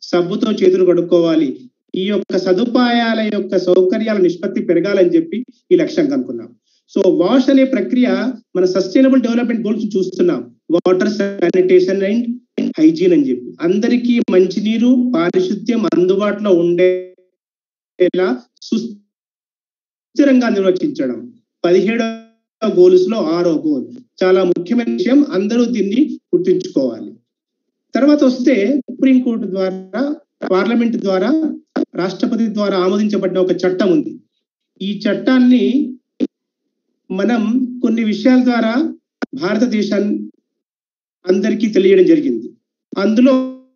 సబ్బుతో చేతులు కడుక్కోవాలి ఈ యొక్క సదుపాయాల యొక్క సౌకర్యాల నిష్పత్తి పెరగాలని చెప్పి ఈ లక్ష్యం కనుక్కున్నాం సో వాష్ అనే ప్రక్రియ మన సస్టైనబుల్ డెవలప్మెంట్ గోల్స్ చూస్తున్నాం వాటర్ శానిటేషన్ అండ్ హైజీన్ అని చెప్పి అందరికీ మంచినీరు పారిశుద్ధ్యం అందుబాటులో ఉండేలా సుస్థిరంగా నిర్వచించడం పదిహేడవ గోల్స్ లో ఆరో గోల్ చాలా ముఖ్యమైన విషయం అందరూ దీన్ని గుర్తుంచుకోవాలి తర్వాత వస్తే సుప్రీంకోర్టు ద్వారా పార్లమెంట్ ద్వారా రాష్ట్రపతి ద్వారా ఆమోదించబడిన ఒక చట్టం ఉంది ఈ చట్టాన్ని మనం కొన్ని విషయాల ద్వారా భారతదేశాన్ని అందరికీ తెలియడం జరిగింది అందులో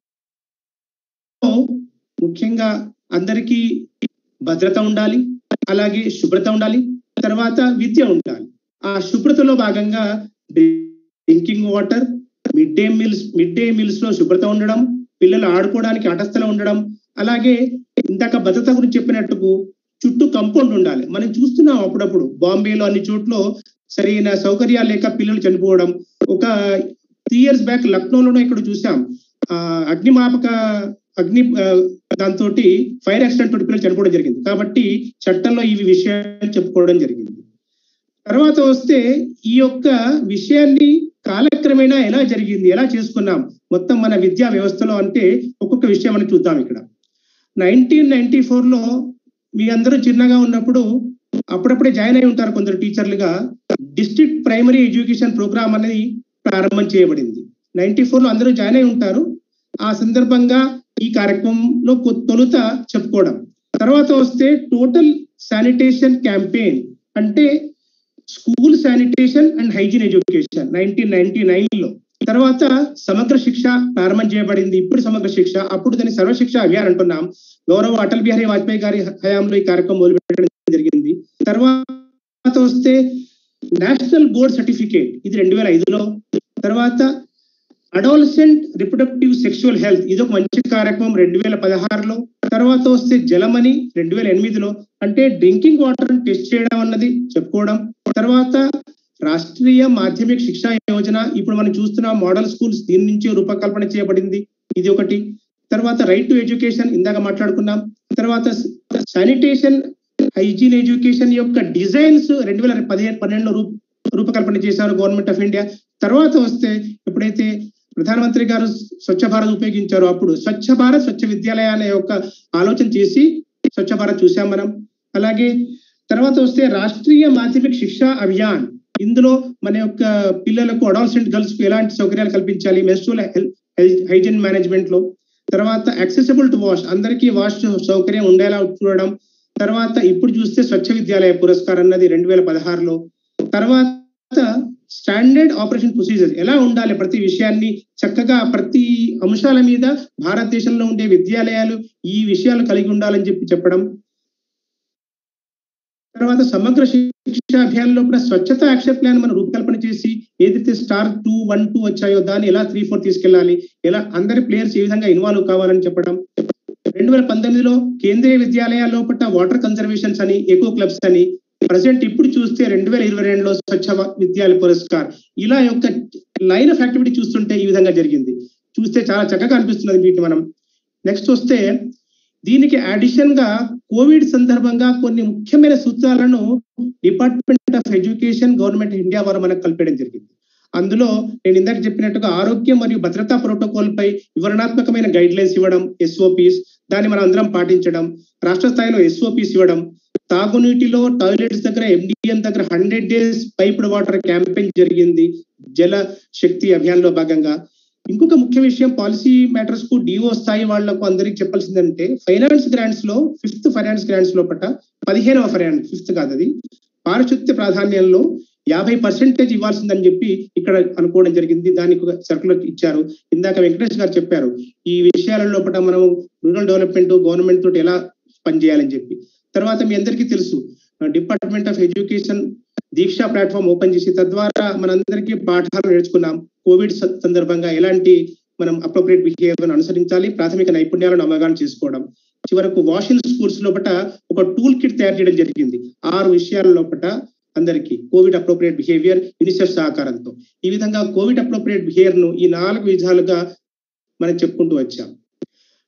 ముఖ్యంగా అందరికీ భద్రత ఉండాలి అలాగే శుభ్రత ఉండాలి తర్వాత విద్య ఉండాలి ఆ శుభ్రతలో భాగంగా drinking water mid day meals mid day meals లో శుభ్రత ఉండడం పిల్లలు ఆడుకోవడానికి ఆటస్థలం ఉండడం అలాగే ఇందాక భద్రత గురించి చెప్పినట్టుకు చుట్టూ కంపౌండ్ ఉండాలి మనం చూస్తున్నాం అప్పుడప్పుడు బాంబేలో అన్ని చోట్ల సరైన సౌకర్యాలు లేక పిల్లలు చనిపోవడం ఒక త్రీ ఇయర్స్ బ్యాక్ లక్నోలోనే ఇక్కడ చూసాం ఆ అగ్నిమాపక అగ్ని దాంతో ఫైర్ యాక్సిడెంట్ తోటి పిల్లలు చనిపోవడం జరిగింది కాబట్టి చట్టంలో ఈ విషయాలు చెప్పుకోవడం జరిగింది తర్వాత వస్తే ఈ యొక్క విషయాన్ని కాలక్రమేణా ఎలా జరిగింది ఎలా చేసుకున్నాం మొత్తం మన విద్యా వ్యవస్థలో అంటే ఒక్కొక్క విషయం మనం చూద్దాం ఇక్కడ నైన్టీన్ నైన్టీ ఫోర్ లో మీ అందరూ చిన్నగా ఉన్నప్పుడు అప్పుడప్పుడే జాయిన్ అయి ఉంటారు కొందరు టీచర్లుగా డిస్ట్రిక్ట్ ప్రైమరీ ఎడ్యుకేషన్ ప్రోగ్రామ్ అనేది ప్రారంభం చేయబడింది నైన్టీ ఫోర్ లో అందరూ జాయిన్ అయి ఉంటారు ఆ సందర్భంగా ఈ కార్యక్రమంలో తొలుత చెప్పుకోవడం తర్వాత వస్తే టోటల్ శానిటేషన్ క్యాంపెయిన్ అంటే school sanitation and hygiene education nineteen ninety nine లో తర్వాత సమగ్ర శిక్ష ప్రారంభం చేయబడింది ఇప్పుడు సమగ్ర శిక్ష అప్పుడు దాన్ని సర్వశిక్ష అభియాన్ అంటున్నాం గౌరవ అటల్ బిహారీ వాజ్పేయి గారి హయాంలో ఈ కార్యక్రమం మొదలుపెట్టడం జరిగింది తర్వాత వస్తే నేషనల్ బోర్డ్ సర్టిఫికేట్ ఇది రెండు వేల ఐదులో తర్వాత అడాలసెంట్ రిప్రొడక్టివ్ సెక్షువల్ హెల్త్ ఇది ఒక మంచి కార్యక్రమం రెండు వేల పదహారులో తర్వాత వస్తే జలమని రెండు వేల ఎనిమిదిలో అంటే డ్రింకింగ్ వాటర్ టెస్ట్ చేయడం అన్నది చెప్పుకోవడం తర్వాత రాష్ట్రీయ మాధ్యమిక శిక్షా యోజన ఇప్పుడు మనం చూస్తున్న మోడల్ స్కూల్స్ దీని నుంచి రూపకల్పన చేయబడింది ఇది ఒకటి తర్వాత రైట్ టు ఎడ్యుకేషన్ ఇందాక మాట్లాడుకున్నాం తర్వాత శానిటేషన్ హైజీన్ ఎడ్యుకేషన్ యొక్క డిజైన్స్ రెండు వేల పదిహేను పన్నెండులో రూప రూపకల్పన చేశారు గవర్నమెంట్ ఆఫ్ ఇండియా తర్వాత వస్తే ఎప్పుడైతే ప్రధానమంత్రి గారు స్వచ్ఛ భారత్ ఉపయోగించారో అప్పుడు స్వచ్ఛ భారత్ స్వచ్ఛ విద్యాలయ అనే యొక్క ఆలోచన చేసి స్వచ్ఛ భారత్ చూసాం మనం అలాగే తర్వాత వస్తే రాష్ట్రీయ మాధ్యమిక శిక్షా అభియాన్ ఇందులో మన యొక్క పిల్లలకు అడాల్సెంట్ గర్ల్స్ కు ఎలాంటి సౌకర్యాలు కల్పించాలి మెన్స్ట్రల్ హైజీన్ మేనేజ్మెంట్ లో తర్వాత యాక్సెసిబుల్ టు వాష్ అందరికీ వాష్ సౌకర్యం ఉండేలా చూడడం తర్వాత ఇప్పుడు చూస్తే స్వచ్ఛ విద్యాలయ పురస్కారం అన్నది రెండు వేల పదహారులో తర్వాత స్టాండర్డ్ ఆపరేషన్ ప్రొసీజర్ ఎలా ఉండాలి ప్రతి విషయాన్ని చక్కగా ప్రతి అంశాల మీద భారతదేశంలో ఉండే విద్యాలయాలు ఈ విషయాలు కలిగి ఉండాలని చెప్పి చెప్పడం తర్వాత సమగ్ర శిక్షా అభియాన్లో కూడా స్వచ్ఛత యాక్షన్ ప్లాన్ మనం రూపకల్పన చేసి ఏదైతే స్టార్ టూ వన్ టూ వచ్చాయో దాన్ని ఎలా త్రీ ఫోర్ తీసుకెళ్ళాలి ఎలా అందరి ప్లేయర్స్ ఏ విధంగా ఇన్వాల్వ్ కావాలని చెప్పడం రెండు వేల పంతొమ్మిదిలో కేంద్రీయ విద్యాలయాల లోపల వాటర్ కన్జర్వేషన్స్ అని ఎకో క్లబ్స్ అని ప్రజెంట్ ఇప్పుడు చూస్తే రెండు వేల ఇరవై రెండులో స్వచ్ఛ విద్యాలయ పురస్కార్ ఇలా యొక్క లైన్ ఆఫ్ యాక్టివిటీ చూస్తుంటే ఈ విధంగా జరిగింది చూస్తే చాలా చక్కగా అనిపిస్తున్నది వీటిని మనం నెక్స్ట్ వస్తే దీనికి అడిషన్ గా కోవిడ్ సందర్భంగా కొన్ని ముఖ్యమైన సూత్రాలను department of education government India వారు మనకు కలిపేయడం జరిగింది అందులో నేను ఇందాక చెప్పినట్టుగా ఆరోగ్యం మరియు భద్రతా ప్రోటోకాల్ పై వివరణాత్మకమైన గైడ్ లైన్స్ ఇవ్వడం ఎస్ఓపిస్ దాన్ని మనం అందరం పాటించడం రాష్ట్ర స్థాయిలో ఎస్ఓపిస్ ఇవ్వడం తాగునీటిలో టాయిలెట్స్ దగ్గర ఎండిఎం దగ్గర hundred days piped water campaign జరిగింది జల శక్తి అభియాన్ లో భాగంగా ఇంకొక ముఖ్య విషయం పాలసీ మ్యాటర్స్ కు డిఓ స్థాయి వాళ్లకు అందరికి చెప్పాల్సిందంటే ఫైనాన్స్ గ్రాంట్స్ లో ఫిఫ్త్ ఫైనాన్స్ గ్రాంట్స్ లోపల పదిహేనవ ఫైనాన్స్ ఫిఫ్త్ కాదు అది పారిశుద్ధ్య ప్రాధాన్యంలో యాభై పర్సెంటేజ్ ఇవ్వాల్సిందని చెప్పి ఇక్కడ అనుకోవడం జరిగింది దానికి సర్కులర్ ఇచ్చారు ఇందాక వెంకటేష్ గారు చెప్పారు ఈ విషయాల లోపల మనం రూరల్ డెవలప్మెంట్ గవర్నమెంట్ తోటి ఎలా పనిచేయాలని చెప్పి తర్వాత మీ అందరికీ తెలుసు department of education Diksha platform open చేసి తద్వారా మనందరికీ పాఠాలు నేర్చుకున్నాం కోవిడ్ సందర్భంగా ఎలాంటి మనం అప్రోప్రియేట్ బిహేవియర్ అనుసరించాలి ప్రాథమిక నైపుణ్యాలను అవగాహన చేసుకోవడం చివరకు వాషింగ్ స్కూల్స్ లోపల ఒక టూల్ కిట్ తయారు చేయడం జరిగింది ఆరు విషయాల లోపల అందరికీ కోవిడ్ అప్రోప్రియేట్ బిహేవియర్ యూనిసెఫ్ సహకారంతో ఈ విధంగా కోవిడ్ అప్రోప్రియేట్ బిహేవియర్ ను ఈ నాలుగు విధాలుగా మనం చెప్పుకుంటూ వచ్చాం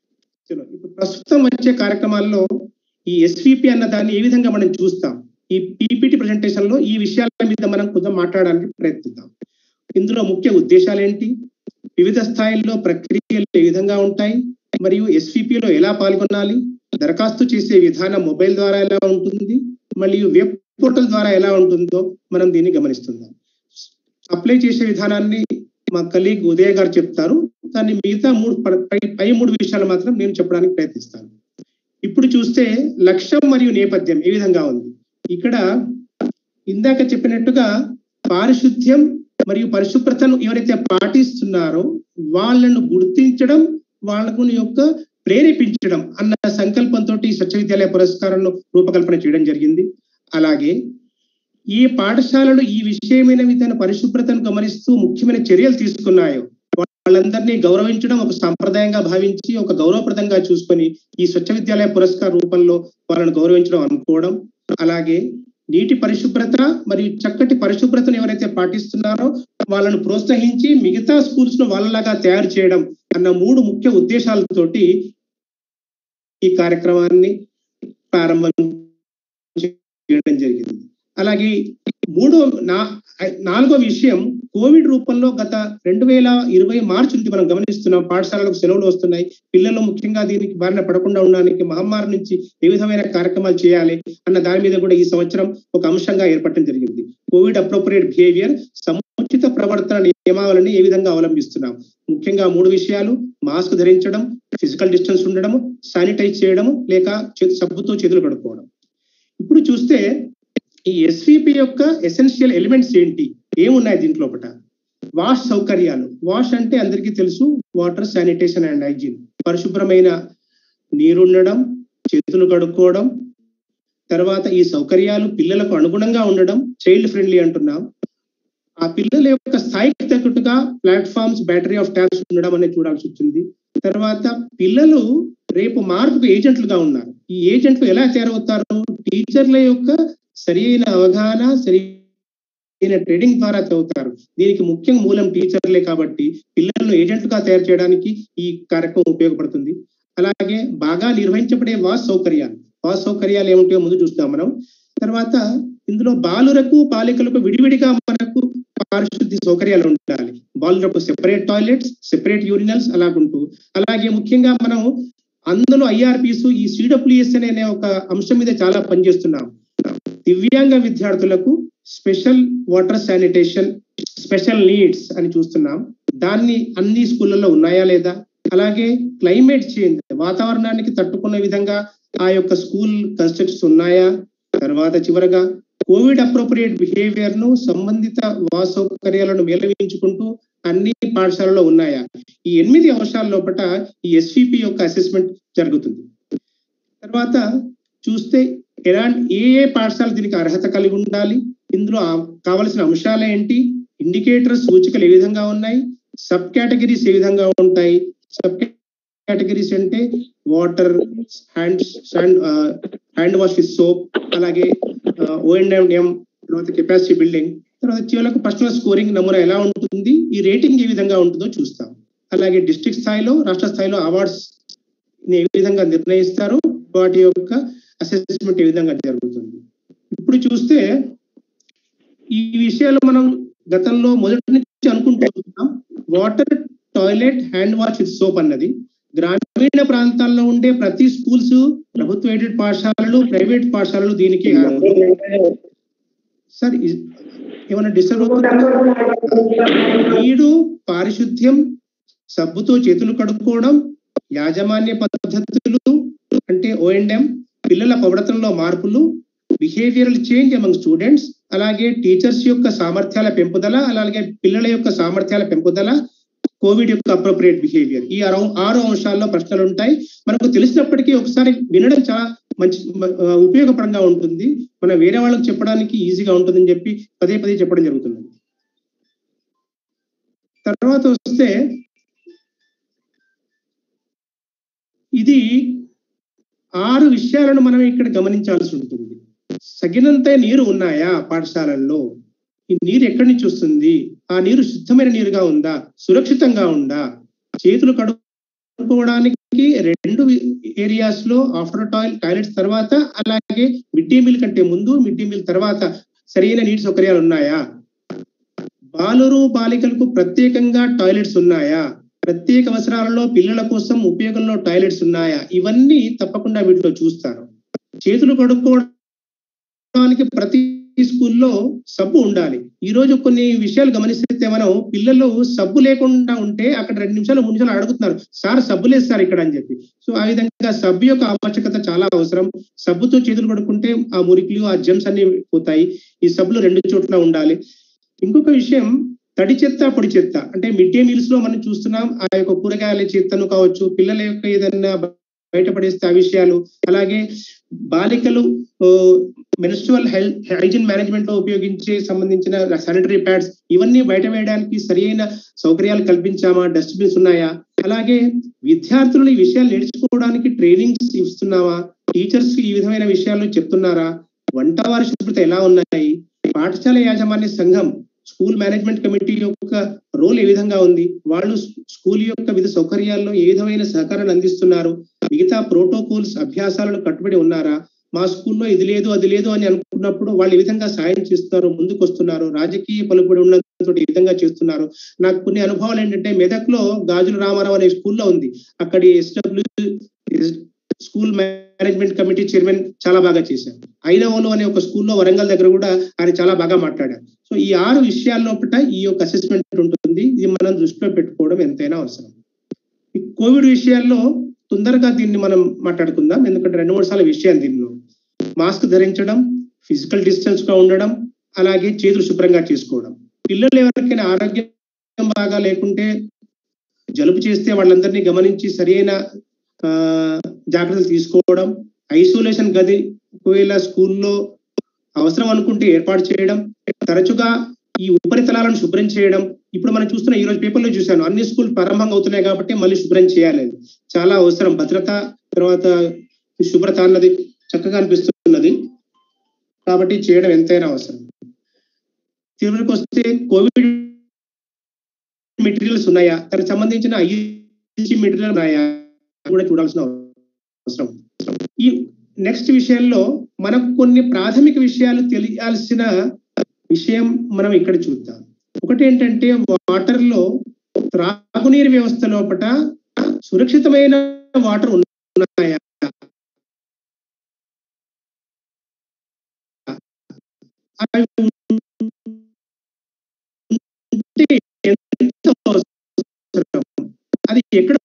చలో, ఇప్పుడు ప్రస్తుతం వచ్చే కార్యక్రమాల్లో ఈ ఎస్విపి అన్న దాన్ని ఏ విధంగా మనం చూస్తాం ఈ పీపీటీ ప్రెజెంటేషన్ లో ఈ విషయాల మీద మనం కొంచెం మాట్లాడడానికి ప్రయత్నిద్దాం ఇందులో ముఖ్య ఉద్దేశాలు ఏంటి వివిధ స్థాయిల్లో ప్రక్రియలు ఏ విధంగా ఉంటాయి మరియు SVP లో ఎలా పాల్గొనాలి దరఖాస్తు చేసే విధానం మొబైల్ ద్వారా ఎలా ఉంటుంది మరియు వెబ్ పోర్టల్ ద్వారా ఎలా ఉంటుందో మనం దీన్ని గమనిస్తున్నాం అప్లై చేసే విధానాన్ని మా కలీగ్ ఉదయ్ గారు చెప్తారు దాన్ని మిగతా మూడు ప- పై పై మూడు విషయాలు మాత్రం నేను చెప్పడానికి ప్రయత్నిస్తాను ఇప్పుడు చూస్తే లక్ష్యం మరియు నేపథ్యం ఏ విధంగా ఉంది ఇక్కడ ఇందాక చెప్పినట్టుగా పారిశుద్ధ్యం మరియు పరిశుభ్రతను ఎవరైతే పాటిస్తున్నారో వాళ్ళను గుర్తించడం వాళ్ళకు యొక్క ప్రేరేపించడం అన్న సంకల్పంతో ఈ స్వచ్ఛ విద్యాలయ పురస్కారంలో రూపకల్పన చేయడం జరిగింది అలాగే ఈ పాఠశాలలు ఈ విషయమైన విధాన పరిశుభ్రతను గమనిస్తూ ముఖ్యమైన చర్యలు తీసుకున్నాయో వాళ్ళందరినీ గౌరవించడం ఒక సాంప్రదాయంగా భావించి ఒక గౌరవప్రదంగా చూసుకొని ఈ స్వచ్ఛ విద్యాలయ పురస్కార రూపంలో వాళ్ళని గౌరవించడం అనుకోవడం అలాగే నీటి పరిశుభ్రత మరియు చక్కటి పరిశుభ్రతను ఎవరైతే పాటిస్తున్నారో వాళ్ళను ప్రోత్సహించి మిగతా స్కూల్స్ ను వాళ్ళలాగా తయారు చేయడం అన్న మూడు ముఖ్య ఉద్దేశాలతోటి ఈ కార్యక్రమాన్ని ప్రారంభం చేయడం జరిగింది అలాగే మూడో నా నాలుగో విషయం కోవిడ్ రూపంలో గత రెండు వేల ఇరవై మార్చి నుంచి మనం గమనిస్తున్నాం పాఠశాలలకు సెలవులు వస్తున్నాయి పిల్లలు ముఖ్యంగా దీనికి బారిన పడకుండా ఉండడానికి మహమ్మారి నుంచి ఏ విధమైన కార్యక్రమాలు చేయాలి అన్న దాని మీద కూడా ఈ సంవత్సరం ఒక అంశంగా ఏర్పడటం జరిగింది కోవిడ్ అప్రోప్రియేట్ బిహేవియర్ సముచిత ప్రవర్తన నియమావళిని ఏ విధంగా అవలంబిస్తున్నాం ముఖ్యంగా మూడు విషయాలు మాస్క్ ధరించడం ఫిజికల్ డిస్టెన్స్ ఉండడము శానిటైజ్ చేయడము లేక చే- సబ్బుతో చేతులు కడుక్కోవడం ఇప్పుడు చూస్తే ఈ ఎస్విపి యొక్క ఎసెన్షియల్ ఎలిమెంట్స్ ఏంటి ఏమున్నాయి దీంట్లోపట వాష్ సౌకర్యాలు వాష్ అంటే అందరికీ తెలుసు వాటర్ శానిటేషన్ అండ్ హైజీన్ పరిశుభ్రమైన నీరు ఉండడం చేతులు కడుక్కోవడం తర్వాత ఈ సౌకర్యాలు పిల్లలకు అనుగుణంగా ఉండడం చైల్డ్ ఫ్రెండ్లీ అంటున్నాం ఆ పిల్లల యొక్క స్థాయికి తగ్గట్టుగా ప్లాట్ఫామ్స్ బ్యాటరీ ఆఫ్ ట్యాబ్స్ ఉండడం అనేది చూడాల్సి వచ్చింది తర్వాత పిల్లలు రేపు మార్పుకు ఏజెంట్లుగా ఉన్నారు ఈ ఏజెంట్లు ఎలా తయారవుతారు టీచర్ల యొక్క సరైన అవగాహన సరైన ట్రేడింగ్ ద్వారా చదువుతారు దీనికి ముఖ్య మూలం టీచర్లే కాబట్టి పిల్లలను ఏజెంట్లుగా తయారు చేయడానికి ఈ కార్యక్రమం ఉపయోగపడుతుంది అలాగే బాగా నిర్వహించబడే వాస్ సౌకర్యాలు వాస్ సౌకర్యాలు ఏముంటాయో ముందు చూస్తాం మనం తర్వాత ఇందులో బాలురకు బాలికలకు విడివిడిగా మనకు పారిశుద్ధ్య సౌకర్యాలు ఉండాలి బాలులకు సెపరేట్ టాయిలెట్స్ సెపరేట్ యూరినల్స్ అలాగుంటూ అలాగే ముఖ్యంగా మనం అందులో ఐఆర్పిస్ ఈ సిడబ్ల్యూఎస్ అనే ఒక అంశం మీద చాలా పనిచేస్తున్నాం దివ్యాంగ విద్యార్థులకు special water sanitation special needs అని చూస్తున్నాం దాన్ని అన్ని స్కూళ్ళల్లో ఉన్నాయా లేదా అలాగే క్లైమేట్ చేంజ్ వాతావరణానికి తట్టుకునే విధంగా ఆ యొక్క స్కూల్ కన్స్ట్రక్షన్స్ ఉన్నాయా తర్వాత చివరగా కోవిడ్ అప్రోప్రియేట్ బిహేవియర్ ను సంబంధిత వాస సౌకర్యాలను మేళవించుకుంటూ అన్ని పాఠశాలలో ఉన్నాయా ఈ ఎనిమిది అంశాల లోపల ఈ ఎస్విపి యొక్క అసెస్మెంట్ జరుగుతుంది తర్వాత చూస్తే ఎలాంటి ఏ ఏ పాఠశాల దీనికి అర్హత కలిగి ఉండాలి ఇందులో ఆ- కావలసిన అంశాలు ఏంటి ఇండికేటర్ సూచికలు ఏ విధంగా ఉన్నాయి సబ్ కేటగిరీస్ ఏ విధంగా ఉంటాయి సబ్ కేటగిరీస్ అంటే water hand hand hand wash with soap అలాగే ఓఎన్ఎం తర్వాత కెపాసిటీ బిల్డింగ్ తర్వాత చివరకు పర్సనల్ స్కోరింగ్ నమూనా ఎలా ఉంటుంది ఈ రేటింగ్ ఏ విధంగా ఉంటుందో చూస్తాం అలాగే డిస్ట్రిక్ట్ స్థాయిలో రాష్ట్ర స్థాయిలో అవార్డ్స్ ఏ విధంగా నిర్ణయిస్తారు వాటి యొక్క అసెస్మెంట్ ఏ విధంగా జరుగుతుంది ఇప్పుడు చూస్తే ఈ విషయాలు మనం గతంలో మొదటి నుంచి అనుకుంటూ వస్తున్నాం water toilet hand wash with soap అన్నది గ్రామీణ ప్రాంతాల్లో ఉండే ప్రతి స్కూల్స్ ప్రభుత్వ ఎయిడెడ్ పాఠశాలలు ప్రైవేట్ పాఠశాలలు దీనికి సార్ ఇ- ఏమైనా డిస్టర్బ్ అవుతుందా నీరు పారిశుద్ధ్యం సబ్బుతో చేతులు కడుక్కోవడం యాజమాన్య పద్ధతులు అంటే ఓఎండ్ఎం పిల్లల ప్రవర్తనలో మార్పులు బిహేవియరల్ చేంజ్ అమంగ్ స్టూడెంట్స్ అలాగే టీచర్స్ యొక్క సామర్థ్యాల పెంపుదల అలాగే పిల్లల యొక్క సామర్థ్యాల పెంపుదల కోవిడ్ యొక్క అప్రోప్రియేట్ బిహేవియర్ ఈ ఆరు ఆరు అంశాల్లో ప్రశ్నలు ఉంటాయి మనకు తెలిసినప్పటికీ ఒకసారి వినడం చాలా మంచి ఆ, ఉపయోగపరంగా ఉంటుంది మనం వేరే వాళ్ళకి చెప్పడానికి ఈజీగా ఉంటుందని చెప్పి పదే పదే చెప్పడం జరుగుతుంది తర్వాత వస్తే ఇది ఆరు విషయాలను మనం ఇక్కడ గమనించాల్సి ఉంటుంది సగినంత నీరు ఉన్నాయా పాఠశాలల్లో ఈ నీరు ఎక్కడి నుంచి వస్తుంది ఆ నీరు శుద్ధమైన నీరుగా ఉందా సురక్షితంగా ఉందా చేతులు కడుక్కోవడానికి మనకి రెండు ఏరియాస్ లో ఆఫ్టర్ టాయిల్ టాయిలెట్స్ తర్వాత అలాగే మిడ్ డే మీల్ కంటే ముందు మిడ్ డే మీల్ తర్వాత సరైన నీటి సౌకర్యాలు ఉన్నాయా బాలురు బాలికలకు ప్రత్యేకంగా టాయిలెట్స్ ఉన్నాయా ప్రత్యేక అవసరాలలో పిల్లల కోసం ఉపయోగంలో టాయిలెట్స్ ఉన్నాయా ఇవన్నీ తప్పకుండా వీటిలో చూస్తారు చేతులు కడుక్కోవడానికి ప్రతి స్కూల్లో సబ్బు ఉండాలి ఈ రోజు కొన్ని విషయాలు గమనిస్తే మనం పిల్లలు సబ్బు లేకుండా ఉంటే అక్కడ రెండు నిమిషాలు మూడు నిమిషాలు అడుగుతున్నారు సార్ సబ్బు లేదు సార్ ఇక్కడ అని చెప్పి సో ఆ విధంగా సబ్బు యొక్క ఆవశ్యకత చాలా అవసరం సబ్బుతో చేతులు కడుక్కుంటే ఆ మురికిలు ఆ జెమ్స్ అన్ని పోతాయి ఈ సబ్బులు రెండు చోట్ల ఉండాలి ఇంకొక విషయం తడి చెత్త పొడి చెత్త అంటే మిడ్ డే మీల్స్ లో మనం చూస్తున్నాం ఆ యొక్క కూరగాయల చెత్తను కావచ్చు పిల్లల యొక్క ఏదైనా బయటపడేస్తే ఆ విషయాలు అలాగే బాలికలు మెన్స్ట్రువల్ హెల్త్ హైజీన్ మేనేజ్మెంట్ లో ఉపయోగించే సంబంధించిన శానిటరీ ప్యాడ్స్ ఇవన్నీ బయట వేయడానికి సరియైన సౌకర్యాలు కల్పించామా డస్ట్బిన్స్ ఉన్నాయా అలాగే విద్యార్థులు ఈ విషయాలు నేర్చుకోవడానికి ట్రైనింగ్స్ ఇస్తున్నావా టీచర్స్ ఈ విధమైన విషయాలు చెప్తున్నారా వంటవారి శుభ్రత ఎలా ఉన్నాయి పాఠశాల యాజమాన్య సంఘం స్కూల్ మేనేజ్మెంట్ కమిటీ యొక్క రోల్ ఏ విధంగా ఉంది వాళ్ళు స్కూల్ యొక్క వివిధ సౌకర్యాల్లో ఏ విధమైన సహకారాన్ని అందిస్తున్నారు మిగతా ప్రోటోకాల్స్ అభ్యాసాలను కట్టుబడి ఉన్నారా మా స్కూల్లో ఇది లేదు అది లేదు అని అనుకున్నప్పుడు వాళ్ళు ఏ విధంగా సాయం చేస్తున్నారు ముందుకు వస్తున్నారు రాజకీయ పలుకుబడి ఉన్నతో ఏ విధంగా చేస్తున్నారు నాకు కొన్ని అనుభవాలు ఏంటంటే మెదక్లో గాజుల రామారావు అనే స్కూల్లో ఉంది అక్కడి SW school management committee chairman చాలా బాగా చేశారు ఐనవోలు అనే ఒక స్కూల్లో వరంగల్ దగ్గర కూడా ఆయన చాలా బాగా మాట్లాడారు సో ఈ ఆరు విషయాల లోపల ఈ యొక్క అసెస్మెంట్ ఉంటుంది ఇది మనం దృష్టిలో పెట్టుకోవడం ఎంతైనా అవసరం ఈ కోవిడ్ విషయాల్లో తొందరగా దీన్ని మనం మాట్లాడుకుందాం ఎందుకంటే రెండు మూడు సార్లు విషయాలు దీనిలో మాస్క్ ధరించడం ఫిజికల్ డిస్టెన్స్ గా ఉండడం అలాగే చేతులు శుభ్రంగా చేసుకోవడం పిల్లలు ఎవరికైనా ఆరోగ్యం బాగా లేకుంటే జలుబు చేస్తే వాళ్ళందరినీ గమనించి సరైన జాగ్రత్తలు తీసుకోవడం ఐసోలేషన్ గది ఒకవేళ స్కూల్లో అవసరం అనుకుంటే ఏర్పాటు చేయడం తరచుగా ఈ ఉపరితలాలను శుభ్రం చేయడం ఇప్పుడు మనం చూస్తున్న ఈ రోజు పేపర్లో చూశాను అన్ని స్కూల్ ప్రారంభంగా అవుతున్నాయి కాబట్టి మళ్ళీ శుభ్రం చేయాలి చాలా అవసరం భద్రత తర్వాత శుభ్రత అన్నది చక్కగా అనిపిస్తున్నది కాబట్టి చేయడం ఎంతైనా అవసరం చివరికి వస్తే కోవిడ్ మెటీరియల్స్ ఉన్నాయా దానికి సంబంధించిన ఐఈసీ మెటీరియల్ ఉన్నాయా కూడా చూడాల్సిన అవసరం ఈ నెక్స్ట్ విషయంలో మనకు కొన్ని ప్రాథమిక విషయాలు తెలియాల్సిన విషయం మనం ఇక్కడ చూద్దాం ఒకటి ఏంటంటే వాటర్ లో త్రాగునీరు వ్యవస్థ లోపల సురక్షితమైన వాటర్ ఉన్నాయా అది ఎక్కడ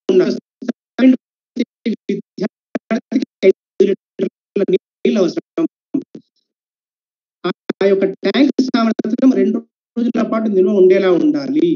నీళ్ళు అవసరం ఆ యొక్క ట్యాంక్ సామర్థ్యం రెండు రోజుల పాటు నిల్వ ఉండేలా ఉండాలి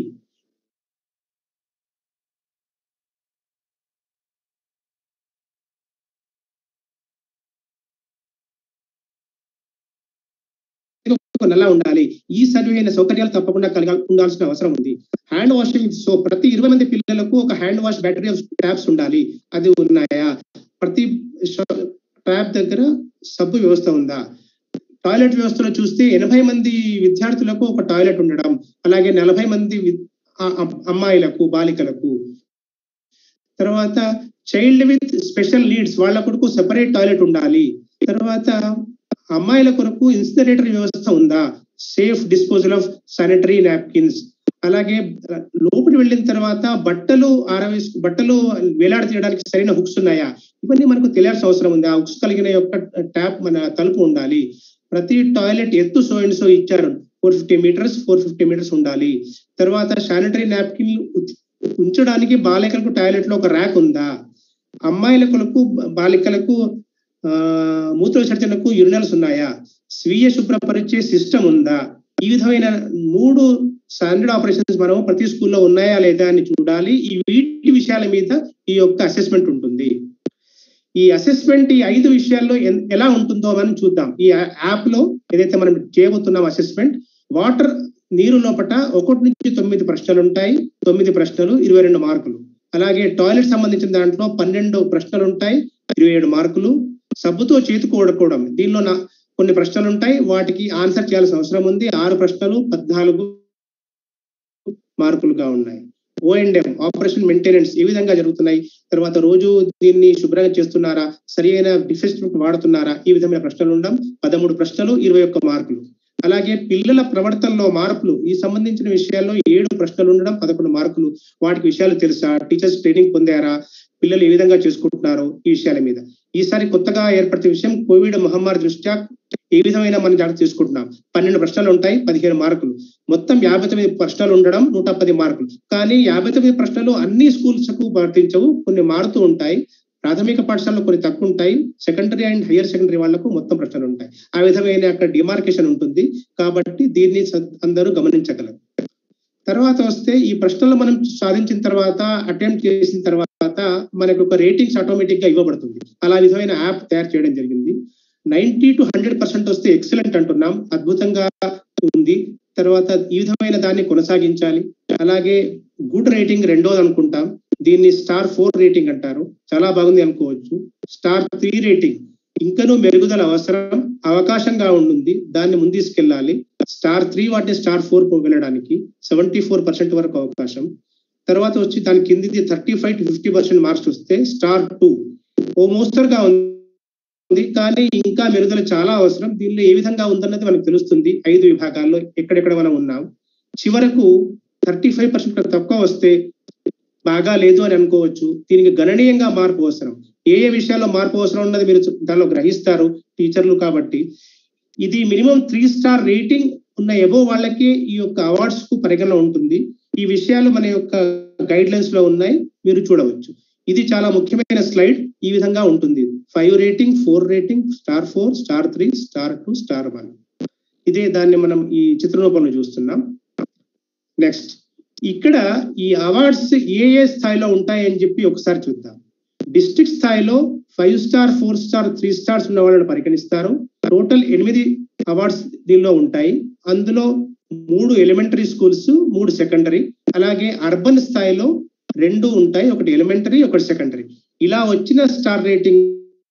నెల ఉండాలి ఈ సరైన సౌకర్యాలు తప్పకుండా కలిగి ఉండాల్సిన అవసరం ఉంది హ్యాండ్ వాషింగ్ సో ప్రతి ఇరవై మంది పిల్లలకు ఒక హ్యాండ్ వాష్ బ్యాటరీ ట్యాప్స్ ఉండాలి అది ఉన్నాయా ప్రతి ట్యాప్ దగ్గర సబ్బు వ్యవస్థ ఉందా టాయిలెట్ వ్యవస్థలో చూస్తే ఎనభై మంది విద్యార్థులకు ఒక టాయిలెట్ ఉండడం అలాగే నలభై మంది అమ్మాయిలకు బాలికలకు తర్వాత చైల్డ్ విత్ స్పెషల్ నీడ్స్ వాళ్ళ కొరకు సెపరేట్ టాయిలెట్ ఉండాలి తర్వాత అమ్మాయిల కొరకు ఇన్సినరేటర్ వ్యవస్థ ఉందా safe disposal of sanitary napkins అలాగే లోపలి వెళ్ళిన తర్వాత బట్టలు ఆరవేసు బట్టలు వేలాడ తీయడానికి సరైన హుక్స్ ఉన్నాయా ఇవన్నీ మనకు తెలియాల్సిన అవసరం ఉంది ఆ హుక్స్ కలిగిన యొక్క ట్యాప్ మన తలుపు ఉండాలి ప్రతి టాయిలెట్ ఎత్తు సో అండ్ సో ఇచ్చారు four fifty metres four fifty metres ఉండాలి తర్వాత శానిటరీ నాప్కిన్ ఉంచడానికి బాలికలకు టాయిలెట్ లో ఒక ర్యాక్ ఉందా అమ్మాయిలకు బాలికలకు మూత్ర విసర్జనకు యూరినల్స్ ఉన్నాయా స్వీయ శుభ్రపరిచే సిస్టమ్ ఉందా ఈ విధమైన మూడు స్టాండర్డ్ ఆపరేషన్స్ మనం ప్రతి స్కూల్లో ఉన్నాయా లేదా అని చూడాలి ఈ వీటి విషయాల మీద ఈ యొక్క అసెస్మెంట్ ఉంటుంది ఈ అసెస్మెంట్ ఈ ఐదు విషయాల్లో ఎలా ఉంటుందో మనం చూద్దాం ఈ యాప్ లో ఏదైతే మనం చేయబోతున్నాం అసెస్మెంట్ వాటర్ నీరు లోపల ఒకటి నుంచి తొమ్మిది ప్రశ్నలు ఉంటాయి తొమ్మిది ప్రశ్నలు ఇరవై రెండు మార్కులు అలాగే టాయిలెట్ సంబంధించిన దాంట్లో పన్నెండు ప్రశ్నలు ఉంటాయి ఇరవై ఏడు మార్కులు సబ్బుతో చేతి కూడకోవడం దీనిలో నా కొన్ని ప్రశ్నలు ఉంటాయి వాటికి ఆన్సర్ చేయాల్సిన అవసరం ఉంది ఆరు ప్రశ్నలు పద్నాలుగు మార్కులుగా ఉన్నాయి ఓఎండ్ఎం ఆపరేషన్ మెయింటెనెన్స్ ఏ విధంగా జరుగుతున్నాయి తర్వాత రోజు దీన్ని శుభ్రంగా చేస్తున్నారా సరి అయిన డిఫెస్ట్ వాడుతున్నారా ఈ విధమైన ప్రశ్నలు ఉండడం పదమూడు ప్రశ్నలు ఇరవై ఒక్క మార్కులు అలాగే పిల్లల ప్రవర్తనలో మార్పులు ఈ సంబంధించిన విషయాల్లో ఏడు ప్రశ్నలు ఉండడం పదకొండు మార్కులు వాటికి విషయాలు తెలుసా టీచర్స్ ట్రైనింగ్ పొందారా పిల్లలు ఏ విధంగా చేసుకుంటున్నారు ఈ విషయాల మీద ఈసారి కొత్తగా ఏర్పడిన విషయం కోవిడ్ మహమ్మారి దృష్ట్యా ఏ విధమైన మనం జాగ్రత్త తీసుకుంటున్నాం పన్నెండు ప్రశ్నలు ఉంటాయి పదిహేను మార్కులు మొత్తం యాభై తొమ్మిది ప్రశ్నలు ఉండడం నూట పది మార్కులు కానీ యాభై తొమ్మిది ప్రశ్నలు అన్ని స్కూల్స్ కు వర్తించవు కొన్ని మారుతూ ఉంటాయి ప్రాథమిక పాఠశాలలో కొన్ని తక్కువ ఉంటాయి సెకండరీ అండ్ హయ్యర్ సెకండరీ వాళ్లకు మొత్తం ప్రశ్నలు ఉంటాయి ఆ విధమైన అక్కడ డిమార్కేషన్ ఉంటుంది కాబట్టి దీన్ని అందరూ గమనించగలరు తర్వాత వస్తే ఈ ప్రశ్నలు మనం సాధించిన తర్వాత అటెంప్ట్ చేసిన తర్వాత మనకు ఒక రేటింగ్స్ ఆటోమేటిక్ గా ఇవ్వబడుతుంది అలా విధమైన యాప్ తయారు చేయడం జరిగింది నైన్టీ టు హండ్రెడ్ పర్సెంట్ వస్తే ఎక్సలెంట్ అంటున్నాం అద్భుతంగా ఉంది తర్వాత ఈ విధమైన దాన్ని కొనసాగించాలి అలాగే గుడ్ రేటింగ్ రెండోది అనుకుంటాం దీన్ని స్టార్ ఫోర్ రేటింగ్ అంటారు చాలా బాగుంది అనుకోవచ్చు స్టార్ త్రీ రేటింగ్ ఇంకనూ మెరుగుదల అవసరం అవకాశంగా ఉంటుంది దాన్ని ముందీసుకెళ్ళాలి స్టార్ త్రీ వాటిని స్టార్ ఫోర్ వెళ్ళడానికి సెవెంటీ ఫోర్ పర్సెంట్ వరకు అవకాశం తర్వాత వచ్చి దాని కిందిది thirty five to fifty percent marks వస్తే స్టార్ టూ ఓ మోస్తరుగా ఉంది కానీ ఇంకా మెరుగుదల చాలా అవసరం దీనిలో ఏ విధంగా ఉందన్నది మనకు తెలుస్తుంది ఐదు విభాగాల్లో ఎక్కడెక్కడ మనం ఉన్నాం చివరకు థర్టీ ఫైవ్ పర్సెంట్ తక్కువ వస్తే బాగా లేదు అని అనుకోవచ్చు దీనికి గణనీయంగా మార్పు అవసరం ఏ ఏ విషయాల్లో మార్పు అవసరం ఉన్నది మీరు దానిలో గ్రహిస్తారు టీచర్లు కాబట్టి ఇది మినిమం త్రీ స్టార్ రేటింగ్ ఉన్న ఎబో వాళ్ళకి ఈ యొక్క అవార్డ్స్ కు పరిగణన ఉంటుంది ఈ విషయాలు మన యొక్క గైడ్ లైన్స్ లో ఉన్నాయి మీరు చూడవచ్చు ఇది చాలా ముఖ్యమైన స్లైడ్ ఈ విధంగా ఉంటుంది five rating four rating star four star three star two star one ఇదే దాన్ని మనం ఈ చిత్రరూపంలో చూస్తున్నాం నెక్స్ట్ ఇక్కడ ఈ అవార్డ్స్ ఏ ఏ స్థాయిలో ఉంటాయని చెప్పి ఒకసారి చూద్దాం డిస్ట్రిక్ట్ స్థాయిలో five star four star three stars ఉన్న వాళ్ళని పరిగణిస్తారు టోటల్ ఎనిమిది అవార్డ్స్ దీనిలో ఉంటాయి అందులో మూడు ఎలిమెంటరీ స్కూల్స్ మూడు సెకండరీ అలాగే అర్బన్ స్థాయిలో రెండు ఉంటాయి ఒకటి ఎలిమెంటరీ ఒకటి సెకండరీ ఇలా వచ్చిన స్టార్ రేటింగ్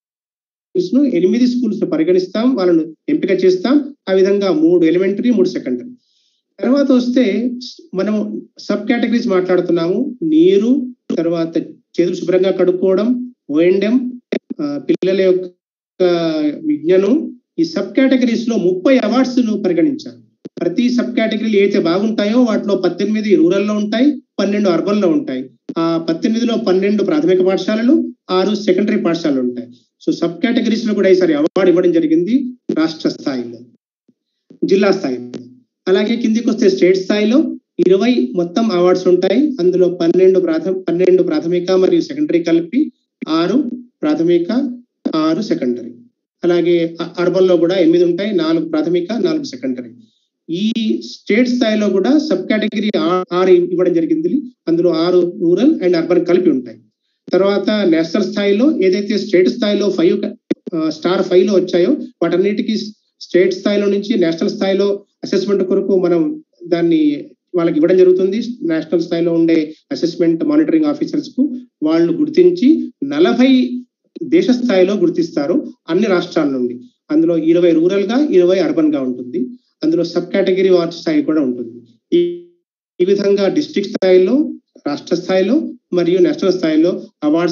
ను ఎనిమిది స్కూల్స్ పరిగణిస్తాం వాళ్ళను ఎంపిక చేస్తాం ఆ విధంగా మూడు ఎలిమెంటరీ మూడు సెకండరీ తర్వాత వస్తే మనం సబ్ కేటగిరీస్ మాట్లాడుతున్నాము నీరు తర్వాత చేతులు శుభ్రంగా కడుక్కోవడం ఓఎండెం పిల్లల యొక్క విజ్ఞానం ఈ సబ్ కేటగిరీస్ లో ముప్పై అవార్డ్స్ ను పరిగణించారు ప్రతి సబ్ కేటగిరీలు ఏవైతే బాగుంటాయో వాటిలో పద్దెనిమిది రూరల్ లో ఉంటాయి పన్నెండు అర్బన్ లో ఉంటాయి ఆ పద్దెనిమిదిలో పన్నెండు ప్రాథమిక పాఠశాలలు ఆరు సెకండరీ పాఠశాలలు ఉంటాయి సో సబ్ కేటగిరీస్ లో కూడా ఈసారి అవార్డు ఇవ్వడం జరిగింది రాష్ట్ర స్థాయిలో జిల్లా స్థాయిలో అలాగే కిందికి వస్తే స్టేట్ స్థాయిలో ఇరవై మొత్తం అవార్డ్స్ ఉంటాయి అందులో పన్నెండు ప్రాథమ పన్నెండు ప్రాథమిక మరియు సెకండరీ కలిపి ఆరు ప్రాథమిక ఆరు సెకండరీ అలాగే అర్బన్ లో కూడా ఎనిమిది ఉంటాయి నాలుగు ప్రాథమిక నాలుగు సెకండరీ ఈ స్టేట్ స్థాయిలో కూడా సబ్ కేటగిరీ ఆరు ఇవ్వడం జరిగింది అందులో ఆరు రూరల్ అండ్ అర్బన్ కలిపి ఉంటాయి తర్వాత నేషనల్ స్థాయిలో ఏదైతే స్టేట్ స్థాయిలో ఫైవ్ స్టార్ ఫైవ్ లో వచ్చాయో వాటన్నిటికీ స్టేట్ స్థాయిలో నుంచి నేషనల్ స్థాయిలో అసెస్మెంట్ కొరకు మనం దాన్ని వాళ్ళకి ఇవ్వడం జరుగుతుంది నేషనల్ స్థాయిలో ఉండే అసెస్మెంట్ మానిటరింగ్ ఆఫీసర్స్ కు వాళ్ళు గుర్తించి నలభై దేశ స్థాయిలో గుర్తిస్తారు అన్ని రాష్ట్రాల నుండి అందులో ఇరవై రూరల్ గా ఇరవై అర్బన్ గా ఉంటుంది అందులో సబ్ కేటగిరీ వార్డ్ స్థాయి కూడా ఉంటుంది ఈ ఈ విధంగా డిస్ట్రిక్ట్ స్థాయిలో రాష్ట్ర స్థాయిలో మరియు నేషనల్ స్థాయిలో అవార్డ్స్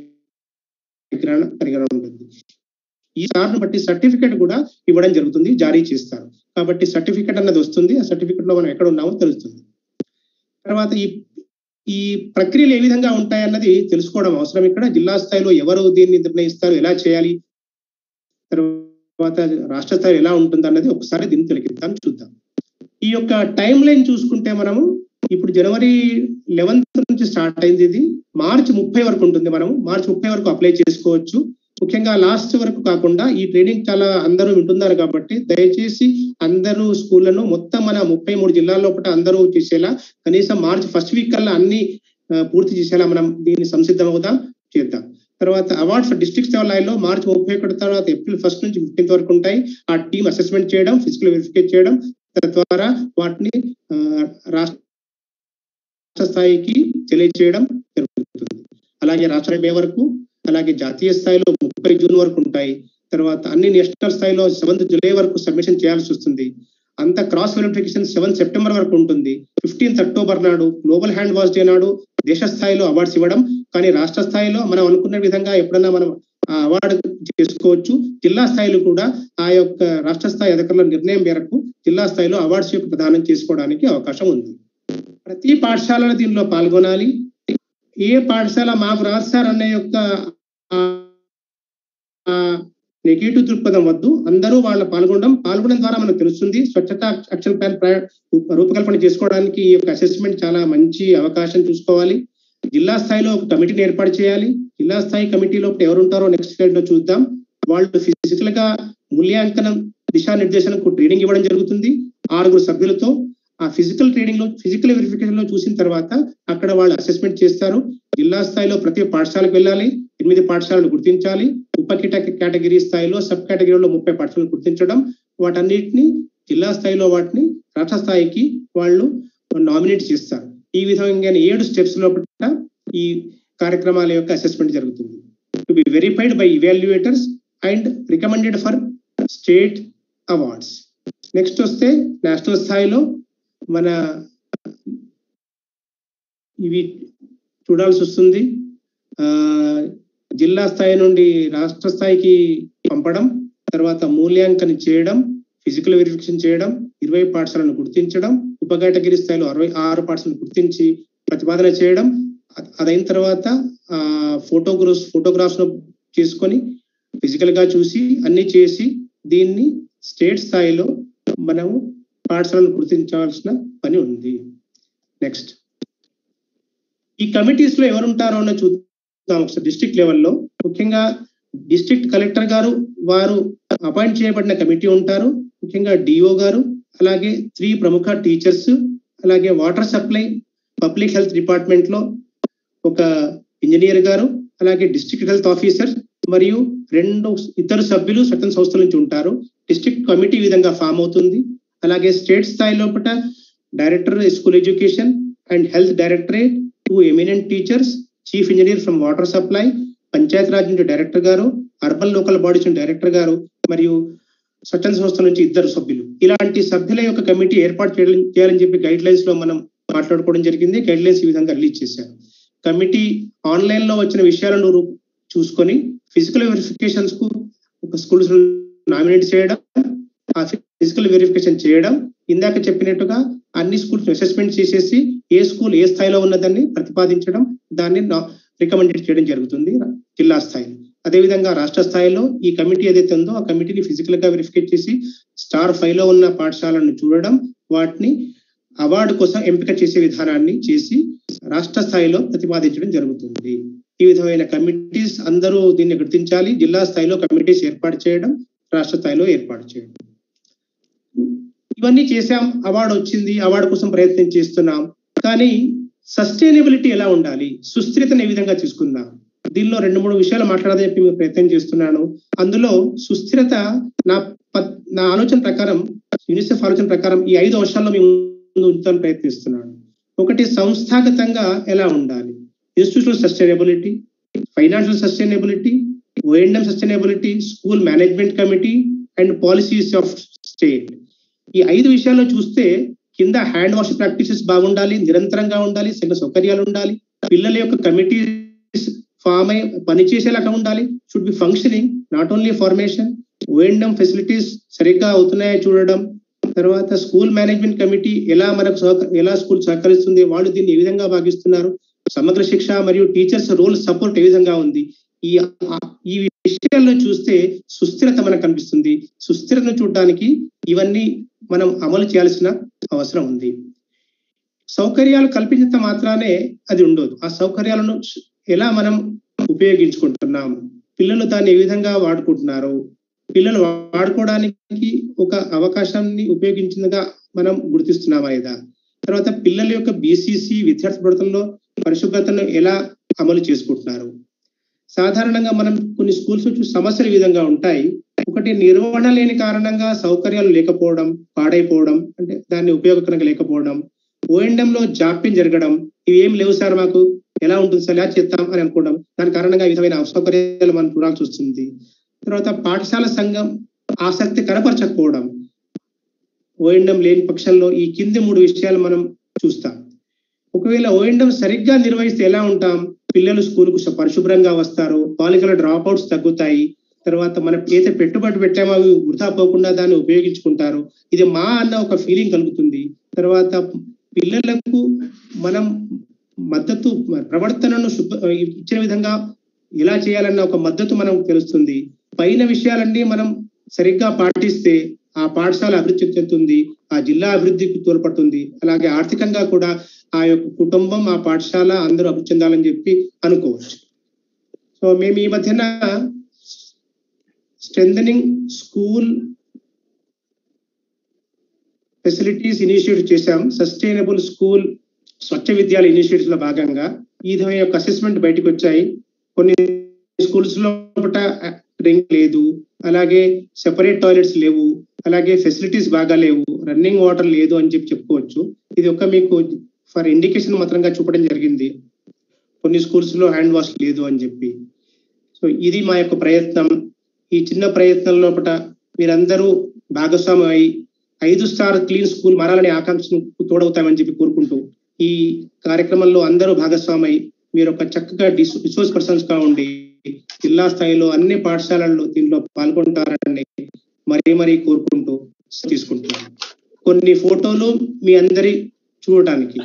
పరిగణన పరిగణన ఉంటుంది ఈ సార్ను బట్టి సర్టిఫికేట్ కూడా ఇవ్వడం జరుగుతుంది జారీ చేస్తారు కాబట్టి సర్టిఫికేట్ అన్నది వస్తుంది ఆ సర్టిఫికేట్ లో మనం ఎక్కడ ఉన్నామో తెలుస్తుంది తర్వాత ఈ ఈ ప్రక్రియలు ఏ విధంగా ఉంటాయన్నది తెలుసుకోవడం అవసరం ఇక్కడ జిల్లా స్థాయిలో ఎవరు దీన్ని నిర్ణయిస్తారు ఎలా చేయాలి తర్వాత రాష్ట్ర స్థాయిలో ఎలా ఉంటుంది అన్నది ఒకసారి దీన్ని తొలగిద్దాం చూద్దాం ఈ యొక్క టైం లైన్ చూసుకుంటే మనము ఇప్పుడు జనవరి లెవెన్త్ నుంచి స్టార్ట్ అయింది ఇది మార్చి ముప్పై వరకు ఉంటుంది మనం మార్చి ముప్పై వరకు అప్లై చేసుకోవచ్చు ముఖ్యంగా లాస్ట్ వరకు కాకుండా ఈ ట్రైనింగ్ చాలా అందరూ వింటున్నారు కాబట్టి దయచేసి అందరూ స్కూళ్లను మొత్తం మన ముప్పై మూడు జిల్లాల లోపల అందరూ చేసేలా కనీసం మార్చి ఫస్ట్ వీక్ కల్లా అన్ని పూర్తి చేసేలా మనం దీన్ని సంసిద్ధం అవుదాం చేద్దాం తర్వాత అవార్డ్స్ డిస్ట్రిక్ట్ స్థాయిలో మార్చి ముప్పై ఒకటి తర్వాత ఏప్రిల్ ఫస్ట్ నుంచి ఫిఫ్టీన్త్ వరకు ఉంటాయి ఆ టీమ్ అసెస్మెంట్ చేయడం ఫిజికల్ వెరిఫికేట్ చేయడం తద్వారా వాటిని రాష్ట్ర స్థాయికి తెలియజేయడం జరుగుతుంది అలాగే రాష్ట్ర మే వరకు అలాగే జాతీయ స్థాయిలో ముప్పై జూన్ వరకు ఉంటాయి తర్వాత అన్ని నేషనల్ స్థాయిలో సెవెంత్ జూలై వరకు సబ్మిషన్ చేయాల్సి వస్తుంది అంత క్రాస్ వెరిఫికేషన్ సెవెన్ సెప్టెంబర్ వరకు ఉంటుంది ఫిఫ్టీన్త్ అక్టోబర్ నాడు గ్లోబల్ హ్యాండ్ వాష్ డే నాడు దేశ స్థాయిలో అవార్డ్స్ ఇవ్వడం కానీ రాష్ట్ర స్థాయిలో మనం అనుకున్న విధంగా ఎప్పుడన్నా మనం ఆ అవార్డు చేసుకోవచ్చు జిల్లా స్థాయిలో కూడా ఆ యొక్క రాష్ట్ర స్థాయి అధికారుల నిర్ణయం మేరకు జిల్లా స్థాయిలో అవార్డ్స్ యొక్క ప్రదానం చేసుకోవడానికి అవకాశం ఉంది ప్రతి పాఠశాలలో దీనిలో పాల్గొనాలి ఏ పాఠశాల మాకు రాదు సార్ అనే యొక్క నెగిటివ్ దృక్పథం వద్దు అందరూ వాళ్ళ పాల్గొనడం పాల్గొనడం ద్వారా మనకు తెలుస్తుంది స్వచ్ఛత యాక్షన్ ప్లాన్ రూపకల్పన చేసుకోవడానికి ఈ యొక్క అసెస్మెంట్ చాలా మంచి అవకాశం చూసుకోవాలి జిల్లా స్థాయిలో ఒక కమిటీని ఏర్పాటు చేయాలి జిల్లా స్థాయి కమిటీలో ఎవరు ఉంటారో నెక్స్ట్ స్లైడ్ లో చూద్దాం వాళ్ళు ఫిజికల్ గా మూల్యాంకనం దిశానిర్దేశనకు ట్రైనింగ్ ఇవ్వడం జరుగుతుంది ఆరుగురు సభ్యులతో ఆ ఫిజికల్ ట్రైనింగ్ లో ఫిజికల్ వెరిఫికేషన్ లో చూసిన తర్వాత అక్కడ వాళ్ళు అసెస్మెంట్ చేస్తారు జిల్లా స్థాయిలో ప్రతి పాఠశాలకు వెళ్ళాలి ఎనిమిది పాఠశాలను గుర్తించాలి ఉప కేటగిరీ స్థాయిలో సబ్ కేటగిరీలో ముప్పై పాఠశాలను గుర్తించడం వాటన్నిటిని జిల్లా స్థాయిలో వాటిని రాష్ట్ర స్థాయికి వాళ్ళు నామినేట్ చేస్తారు ఈ విధంగా ఏడు స్టెప్స్ లోపల ఈ కార్యక్రమాల యొక్క అసెస్మెంట్ జరుగుతుంది to be verified by evaluators and recommended for state awards next వస్తే నేషనల్ స్థాయిలో మన ఇవి చూడాల్సి వస్తుంది ఆ జిల్లా స్థాయి నుండి రాష్ట్ర స్థాయికి పంపడం తర్వాత మూల్యాంకనం చేయడం ఫిజికల్ వెరిఫికేషన్ చేయడం ఇరవై పాఠశాలను గుర్తించడం ఉప కేటగిరీ స్థాయిలో అరవై ఆరు పాఠశాలను గుర్తించి ప్రతిపాదన చేయడం అదైన తర్వాత ఆ ఫోటోగ్రాఫ్స్ ఫోటోగ్రాఫ్స్ చేసుకొని ఫిజికల్ గా చూసి అన్ని చేసి దీన్ని స్టేట్ స్థాయిలో మనము పాఠశాలను గుర్తించాల్సిన పని ఉంది నెక్స్ట్ ఈ కమిటీస్ లో ఎవరుంటారో అన్న చూద్దాం ఒకసారి డిస్ట్రిక్ట్ లెవెల్లో ముఖ్యంగా డిస్ట్రిక్ట్ కలెక్టర్ గారు వారు అపాయింట్ చేయబడిన కమిటీ ఉంటారు ముఖ్యంగా డిఓ గారు అలాగే త్రీ ప్రముఖ టీచర్స్ అలాగే water supply public health department లో ఒక ఇంజనీర్ గారు అలాగే డిస్ట్రిక్ట్ హెల్త్ ఆఫీసర్ మరియు రెండు ఇద్దరు సభ్యులు స్వతంత్ర సంస్థల నుంచి ఉంటారు డిస్ట్రిక్ట్ కమిటీ విధంగా ఫామ్ అవుతుంది అలాగే స్టేట్ స్థాయి లోపల director school education and health directorate two eminent teachers chief engineer from water supply Panchayat Raj నుంచి డైరెక్టర్ గారు అర్బన్ లోకల్ బాడీస్ నుంచి డైరెక్టర్ గారు మరియు స్వచ్ఛంద సంస్థల నుంచి ఇద్దరు సభ్యులు ఇలాంటి సభ్యుల యొక్క కమిటీ ఏర్పాటు చేయడం చేయాలని చెప్పి గైడ్ లైన్స్ లో మనం మాట్లాడుకోవడం జరిగింది గైడ్ లైన్స్ ఈ విధంగా రిలీజ్ చేశారు కమిటీ ఆన్లైన్ లో వచ్చిన విషయాలను చూసుకొని ఫిజికల్ వెరిఫికేషన్స్ కు ఒక స్కూల్స్ నామినేట్ చేయడం ఆ ఫిజికల్ వెరిఫికేషన్ చేయడం ఇందాక చెప్పినట్టుగా అన్ని స్కూల్స్ అసెస్మెంట్ చేసేసి ఏ స్కూల్ ఏ స్థాయిలో ఉన్నదాన్ని ప్రతిపాదించడం దాన్ని రికమెండెడ్ చేయడం జరుగుతుంది జిల్లా స్థాయిలో అదేవిధంగా రాష్ట్ర స్థాయిలో ఈ కమిటీ ఏదైతే ఉందో ఆ కమిటీని ఫిజికల్ గా వెరిఫికేట్ చేసి స్టార్ ఫైవ్ లో ఉన్న పాఠశాలను చూడడం వాటిని అవార్డు కోసం ఎంపిక చేసే విధానాన్ని చేసి రాష్ట్ర స్థాయిలో ప్రతిపాదించడం జరుగుతుంది ఈ విధమైన కమిటీస్ అందరూ దీన్ని గుర్తించాలి జిల్లా స్థాయిలో కమిటీస్ ఏర్పాటు చేయడం రాష్ట్ర స్థాయిలో ఏర్పాటు చేయడం ఇవన్నీ చేసాం అవార్డు వచ్చింది అవార్డు కోసం ప్రయత్నం చేస్తున్నాం కానీ సస్టైనబిలిటీ ఎలా ఉండాలి సుస్థిరతను ఏ విధంగా తీసుకుందాం దీనిలో రెండు మూడు విషయాలు మాట్లాడదని చెప్పి ప్రయత్నం చేస్తున్నాను అందులో సుస్థిరత నా నా ఆలోచన ప్రకారం యూనిసెఫ్ ఆలోచన ప్రకారం ఈ ఐదు అంశాల్లో మేము ఉంచాలని ప్రయత్నిస్తున్నాను ఒకటి సంస్థాగతంగా ఎలా ఉండాలి institutional sustainability financial sustainability O and M sustainability school management committee and policies of state ఈ ఐదు విషయాల్లో చూస్తే కింద హ్యాండ్ వాష్ ప్రాక్టీసెస్ బాగుండాలి నిరంతరంగా ఉండాలి సగ సౌకర్యాలు ఉండాలి పిల్లల యొక్క కమిటీస్ ఫామ్ అయి పనిచేసేలాగా ఉండాలి should be functioning not only formation O and M facilities సరిగ్గా అవుతున్నాయో చూడడం తర్వాత స్కూల్ మేనేజ్మెంట్ కమిటీ ఎలా మనకు ఎలా స్కూల్ సహకరిస్తుంది వాళ్ళు దీన్ని ఏ విధంగా భాగిస్తున్నారు సమగ్ర శిక్ష మరియు టీచర్స్ రోల్ సపోర్ట్ ఏ విధంగా ఉంది ఈ ఈ విషయాల్లో చూస్తే సుస్థిరత మనకు కనిపిస్తుంది సుస్థిరతను చూడడానికి ఇవన్నీ మనం అమలు చేయాల్సిన అవసరం ఉంది సౌకర్యాలు కల్పించినంత మాత్రానే అది ఉండదు ఆ సౌకర్యాలను ఎలా మనం ఉపయోగించుకుంటున్నాం పిల్లలు దాన్ని ఏ విధంగా వాడుకుంటున్నారు పిల్లలు వాడుకోవడానికి ఒక అవకాశాన్ని ఉపయోగించిందిగా మనం గుర్తిస్తున్నామా లేదా తర్వాత పిల్లల యొక్క బీసీసీ విద్యార్థి ప్రవర్తనలో పరిశుభ్రతను ఎలా అమలు చేసుకుంటున్నారు సాధారణంగా మనం కొన్ని స్కూల్స్ చూసి సమస్యలు ఈ విధంగా ఉంటాయి ఒకటి నిర్వహణ లేని కారణంగా సౌకర్యాలు లేకపోవడం పాడైపోవడం అంటే దాన్ని ఉపయోగకరంగా లేకపోవడం ఓఎండం లో జాప్యం జరగడం ఇవి ఏం లేవు సార్ మాకు ఎలా ఉంటుంది సార్ ఎలా చేస్తాం అని అనుకోవడం దాని కారణంగా ఈ విధమైన అసౌకర్యాలు మనం చూడాల్సి వస్తుంది తర్వాత పాఠశాల సంఘం ఆసక్తి కనపరచకపోవడం ఓఎండం లేని పక్షంలో ఈ కింది మూడు విషయాలు మనం చూస్తాం ఒకవేళ ఓఎండం సరిగ్గా నిర్వహిస్తే ఎలా ఉంటాం పిల్లలు స్కూల్కు పరిశుభ్రంగా వస్తారు బాలికల డ్రాప్ అవుట్స్ తగ్గుతాయి తర్వాత మనం ఏదైతే పెట్టుబడి పెట్టామో అవి వృధా పోకుండా దాన్ని ఉపయోగించుకుంటారు ఇది మా అన్న ఒక ఫీలింగ్ కలుగుతుంది తర్వాత పిల్లలకు మనం మద్దతు ప్రవర్తనను శుభ్ర ఇచ్చిన విధంగా ఎలా చేయాలన్న ఒక మద్దతు మనం తెలుస్తుంది పైన విషయాలన్నీ మనం సరిగ్గా పాటిస్తే ఆ పాఠశాల అభివృద్ధి చెందుతుంది ఆ జిల్లా అభివృద్ధికి తోడ్పడుతుంది అలాగే ఆర్థికంగా కూడా ఆ యొక్క కుటుంబం ఆ పాఠశాల అందరూ అభివృద్ధి చెందాలని చెప్పి అనుకోవచ్చు సో మేము ఈ మధ్యన స్ట్రెంథనింగ్ స్కూల్ ఫెసిలిటీస్ ఇనిషియేట్ చేశాం sustainable school Swachh Vidyalaya initiatives లో భాగంగా ఈ యొక్క అసెస్మెంట్ బయటకు వచ్చాయి కొన్ని స్కూల్స్ లోపల డ్రింక్ లేదు అలాగే సెపరేట్ టాయిలెట్స్ లేవు అలాగే ఫెసిలిటీస్ బాగా లేవు రన్నింగ్ వాటర్ లేదు అని చెప్పి చెప్పుకోవచ్చు ఇది ఒక మీకు ఫర్ ఇండికేషన్ మాత్రంగా చూపడం జరిగింది కొన్ని స్కూల్స్ లో హ్యాండ్ వాష్ లేదు అని చెప్పి సో ఇది మా యొక్క ప్రయత్నం ఈ చిన్న ప్రయత్నం లోపల మీరందరూ భాగస్వామ్యం అయి ఐదు స్టార్ క్లీన్ స్కూల్ మారాలనే ఆకాంక్షను తోడవుతామని చెప్పి కోరుకుంటూ ఈ కార్యక్రమంలో అందరూ భాగస్వామై మీరు ఒక చక్కగా రిసోర్స్ పర్సన్స్ గా ఉండి జిల్లా స్థాయిలో అన్ని పాఠశాలల్లో దీనిలో పాల్గొంటారని మరీ మరీ కోరుకుంటూ తీసుకుంటున్నాను కొన్ని ఫోటోలు మీ అందరి చూడటానికి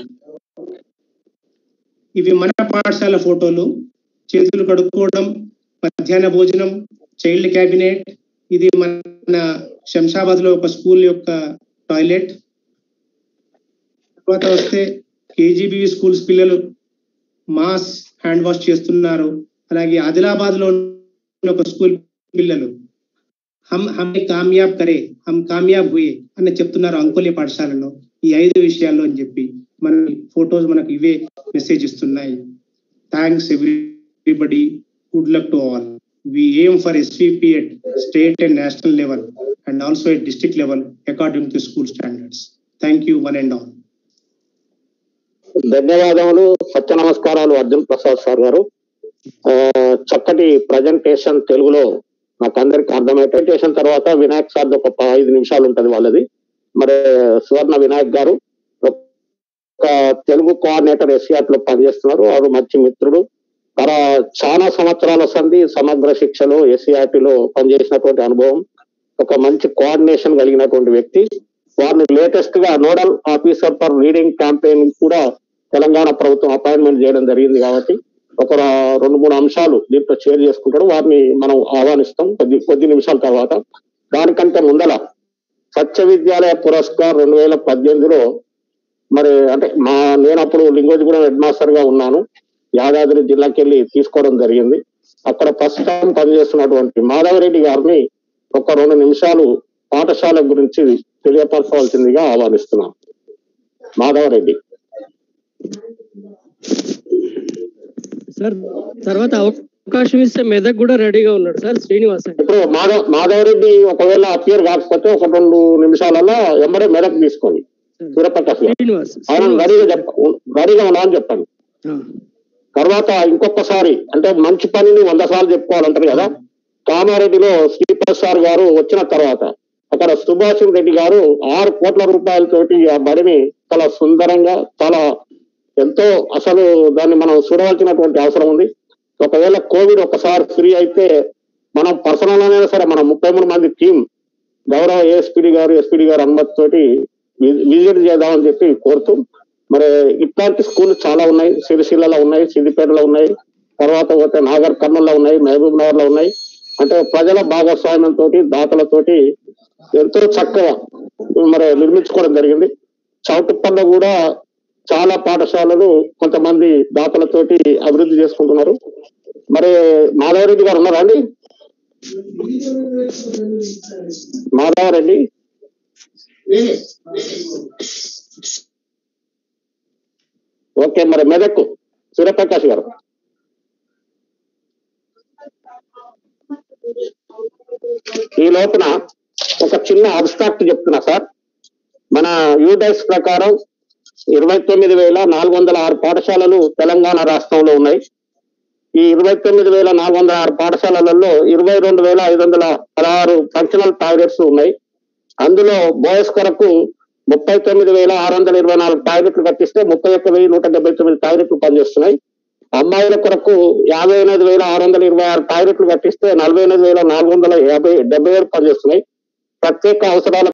ఇవి మన పాఠశాల ఫోటోలు చేతులు కడుక్కోవడం మధ్యాహ్న భోజనం చైల్డ్ క్యాబినెట్ ఇది మన శంషాబాద్ లో ఒక స్కూల్ యొక్క టాయిలెట్ తర్వాత వస్తే కేజీబీ స్కూల్స్ పిల్లలు మాస్ హ్యాండ్ వాష్ చేస్తున్నారు అలాగే ఆదిలాబాద్ లో ఒక స్కూల్ పిల్లలు హమ్ హమే కామయాబ్ కరే హమ్ కామయాబ్ హుయే అని చెప్తున్నారు అంకోలి పాఠశాలలో ఈ ఐదు విషయాల్లో అని చెప్పి మన ఫొటోస్ మనకు ఇవే మెసేజ్ ఇస్తున్నాయి thanks everybody good luck to all we aim for SVP at state and national level and also at district level according to school standards. Thank you one and all. ధన్యవాదములు సత్య నమస్కారాలు Arjun Prasad sir గారు ఆ, చక్కటి presentation తెలుగులో నాకు అందరికి అర్థమయ్యే presentation తర్వాత వినాయక్ సార్ ఒక ప- ఐదు నిమిషాలు ఉంటది వాళ్ళది మరి సువర్ణ వినాయక్ గారు ఒక తెలుగు కోఆర్డినేటర్ ఎస్సీఆర్ లో పనిచేస్తున్నారు వారు మంచి మిత్రుడు తన చాలా సంవత్సరాల సంధి సమగ్ర శిక్షలో ఎస్సీఆర్టీ లో పనిచేసినటువంటి అనుభవం ఒక మంచి కోఆర్డినేషన్ కలిగినటువంటి వ్యక్తి వారిని లేటెస్ట్ గా nodal officer for reading campaign కూడా తెలంగాణ ప్రభుత్వం అపాయింట్మెంట్ చేయడం జరిగింది కాబట్టి ఒక ర- రెండు మూడు అంశాలు దీంట్లో షేర్ చేసుకుంటారు వారిని మనం ఆహ్వానిస్తాం కొద్ది కొద్ది నిమిషాల తర్వాత దానికంటే ముందల సత్య విద్యాలయ పురస్కార్ రెండు వేల పద్దెనిమిదిలో మరి అంటే మా నేను అప్పుడు లింగోజిగూడెం హెడ్ మాస్టర్ గా ఉన్నాను యాదాద్రి జిల్లాకి వెళ్ళి తీసుకోవడం జరిగింది అక్కడ ఫస్ట్ టైం పనిచేస్తున్నటువంటి మాధవరెడ్డి గారిని ఒక రెండు నిమిషాలు పాఠశాల గురించి తెలియపరచవలసిందిగా ఆహ్వానిస్తున్నాం మాధవరెడ్డి సార్ తర్వాత అవకాశం ఇస్తే మెదక్ కూడా రెడీగా ఉన్నాడు సార్ శ్రీనివాస్ అండి ఇప్పుడు మాధవ్ మాధవరెడ్డి ఒకవేళ అపియర్ కాకపోతే ఒక రెండు నిమిషాలలో ఎంబడే మెదక్ తీసుకోండి సూర్యప్రకాష్ గారు శ్రీనివాస్ ఆయన రెడీగా చెప్ప రెడీగా ఉన్నా అని చెప్పండి ఆ, తర్వాత ఇంకొకసారి అంటే మంచి పనిని వంద సార్లు చెప్పుకోవాలంటారు కదా కామారెడ్డిలో శ్రీప్రసాద్ గారు వచ్చిన తర్వాత అక్కడ సుభాష్ రెడ్డి గారు ఆరు కోట్ల రూపాయలతోటి ఆ బడిని చాలా సుందరంగా చాలా ఎంతో అసలు దాన్ని మనం చూడవలసినటువంటి అవసరం ఉంది ఒకవేళ కోవిడ్ ఒకసారి ఫ్రీ అయితే మనం పర్సనల్ అయినా సరే మనం ముప్పై మూడు మంది టీం గౌరవ ఏఎస్పీడి గారు ఎస్పీడి గారు అనుమతితోటి వి- విజిట్ చేద్దామని చెప్పి కోరుతూ మరి ఇట్లాంటి స్కూల్ చాలా ఉన్నాయి సిరిసిల్లలో ఉన్నాయి సిద్దిపేటలో ఉన్నాయి తర్వాత పోతే నాగర్ కర్నూలులో ఉన్నాయి మహబూబ్ నగర్ లో ఉన్నాయి అంటే ప్రజల భాగస్వామ్యంతో దాతలతోటి ఎంతో చక్కగా మరి నిర్మించుకోవడం జరిగింది చౌటుప్పల్లో కూడా చాలా పాఠశాలలు కొంతమంది దాతలతోటి అభివృద్ధి చేసుకుంటున్నారు మరి మాధవరెడ్డి గారు ఉన్నారా అండి మాధవరెడ్డి ఓకే మరి మెదక్ సూర్యప్రకాష్ గారు ఈ లోపున ఒక చిన్న అబ్స్ట్రాక్ట్ చెప్తున్నా సార్ మన యూడైస్ ప్రకారం ఇరవై తొమ్మిది వేల నాలుగు వందల ఆరు పాఠశాలలు తెలంగాణ రాష్ట్రంలో ఉన్నాయి ఈ ఇరవై తొమ్మిది వేల నాలుగు వందల ఆరు పాఠశాలలలో ఇరవై రెండు వేల ఐదు వందల పదహారు ఫంక్షనల్ టాయిలెట్స్ ఉన్నాయి అందులో బాయ్స్ కొరకు ముప్పై తొమ్మిది వేల ఆరు వందల ఇరవై నాలుగు టాయిలెట్లు కట్టిస్తే ముప్పై ఒక్క వెయ్యి నూట డెబ్బై తొమ్మిది టాయిలెట్లు పనిచేస్తున్నాయి అమ్మాయిల కొరకు యాభై ఎనిమిది వేల ఆరు వందల ఇరవై ఆరు టాయిలెట్లు కట్టిస్తే నలభై ఎనిమిది వేల నాలుగు వందల యాభై డెబ్బై ఏడు పనిచేస్తున్నాయి ప్రత్యేక అవసరాల